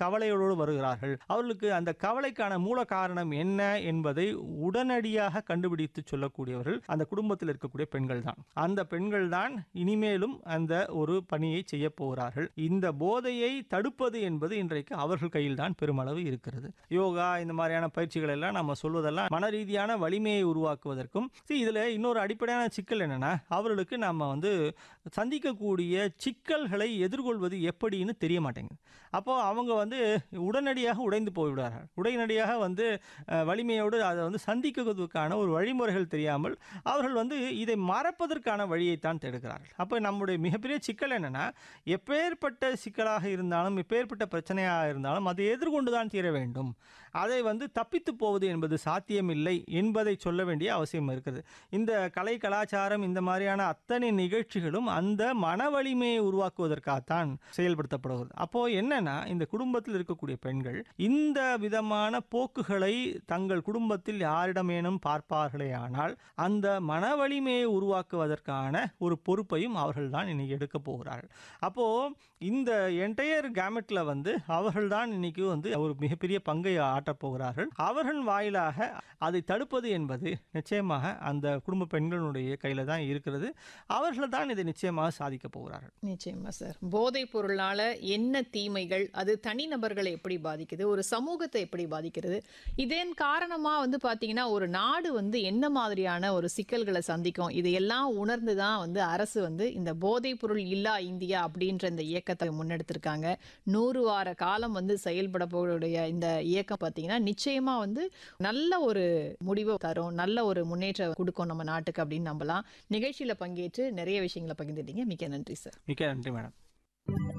கவலையோடு வருகிறார்கள் அவர்களுக்கு அந்த கவலைக்கான மூல காரணம் என்ன என்பதை உடனடியாக கண்டுபிடித்து சொல்லக்கூடியவர்கள் அந்த குடும்பத்தில் இருக்கக்கூடிய பெண்கள் தான் அந்த பெண்கள் தான் இனிமேலும் அந்த ஒரு பணியை செய்ய போகிறார்கள் இந்த போதையை தடுப்பது என்பது இன்றைக்கு அவர்கள் கையில் தான் பெருமளவு இருக்கிறது யோகா இந்த மாதிரியான பயிற்சிகள் எல்லாம் நம்ம சொல்வதெல்லாம் மன ரீதியான வலிமையை உருவாக்குவதற்கும் see, இதுல இன்னொரு அடிப்படையான சிக்கல் என்னன்னா அவர்களுக்கு நம்ம வந்து சந்திக்கக்கூடிய சிக்கல்களை எதிர்கொள்வது எப்படின்னு தெரிய மாட்டேங்குது அப்போ அவங்க வந்து உடனடியாக உடைந்து போய்விடுவார்கள் உடனடியாக வந்து அஹ், வலிமையோடு அதை வந்து சந்திக்கிறதுக்கான ஒரு வழிமுறைகள் தெரியாமல் அவர்கள் வந்து இதை மறப்பதற்கான வழியைத்தான் தேடுகிறார்கள் அப்போ நம்முடைய மிகப்பெரிய சிக்கல் என்னன்னா எப்பேற்பட்ட சிக்கலாக இருந்தாலும் எப்பேற்பட்ட பிரச்சனையாக இருந்தாலும் அதை எதிர்கொண்டு தான் தீர வேண்டும் அதை வந்து தப்பித்து போவது என்பது சாத்தியமில்லை என்பதை சொல்ல வேண்டிய அவசியம் இருக்குது இந்த கலை கலாச்சாரம் இந்த மாதிரியான அத்தனை நிகழ்ச்சிகளும் அந்த மன வலிமையை உருவாக்குவதற்காகத்தான் செயல்படுத்தப்படுகிறது அப்போ என்னன்னா இந்த குடும்பத்தில் இருக்கக்கூடிய பெண்கள் இந்த விதமான போக்குகளை தங்கள் குடும்பத்தில் யாரிடமேனும் பார்ப்பார்களே ஆனால் அந்த மன வலிமையை உருவாக்குவதற்கான ஒரு பொறுப்பையும் அவர்கள் தான் இன்னைக்கு எடுக்க போகிறார்கள் அப்போ இந்த என்டையர் கேமெட்ல வந்து அவர்கள் தான் இன்னைக்கு வந்து ஒரு மிகப்பெரிய பங்கை ஆற்றப் போகிறார்கள் அவர்கள் வாயிலாக அதை தடுப்பது என்பது நிச்சயமாக அந்த குடும்ப பெண்களுடைய கையில தான் இருக்கிறது அவர்கள் தான் இதை நிச்சயமாக சாதிக்க போகிறார்கள் நிச்சயமா சார் போதைப் பொருளால என்ன தீமைகள் அது தனிநபர்களை எப்படி பாதிக்குது ஒரு சமூகத்தை எப்படி பாதிக்கிறது இதன் காரணமா வந்து பாத்தீங்கன்னா ஒரு நாடு வந்து என்ன மாதிரியான ஒரு சிக்கல்களை சந்திக்கும் இதையெல்லாம் உணர்ந்து தான் வந்து அரசு வந்து இந்த போதைப் பொருள் இல்லா இந்தியா அப்படின்ற இந்த இயக்கத்தை முன்னெடுத்திருக்காங்க நூறு வார காலம் வந்து செயல்பட போடைய இந்த இயக்கம் பார்த்தீங்கன்னா நிச்சயமா வந்து நல்ல ஒரு முடிவை தரும் நல்ல ஒரு முன்னேற்றம் கொடுக்கும் நம்ம நாட்டுக்கு அப்படின்னு நம்பலாம் நிகழ்ச்சியில பங்கேற்று நிறைய விஷயங்களை பகிர்ந்துட்டீங்க மிக்க நன்றி சார் மிக்க நன்றி மேடம்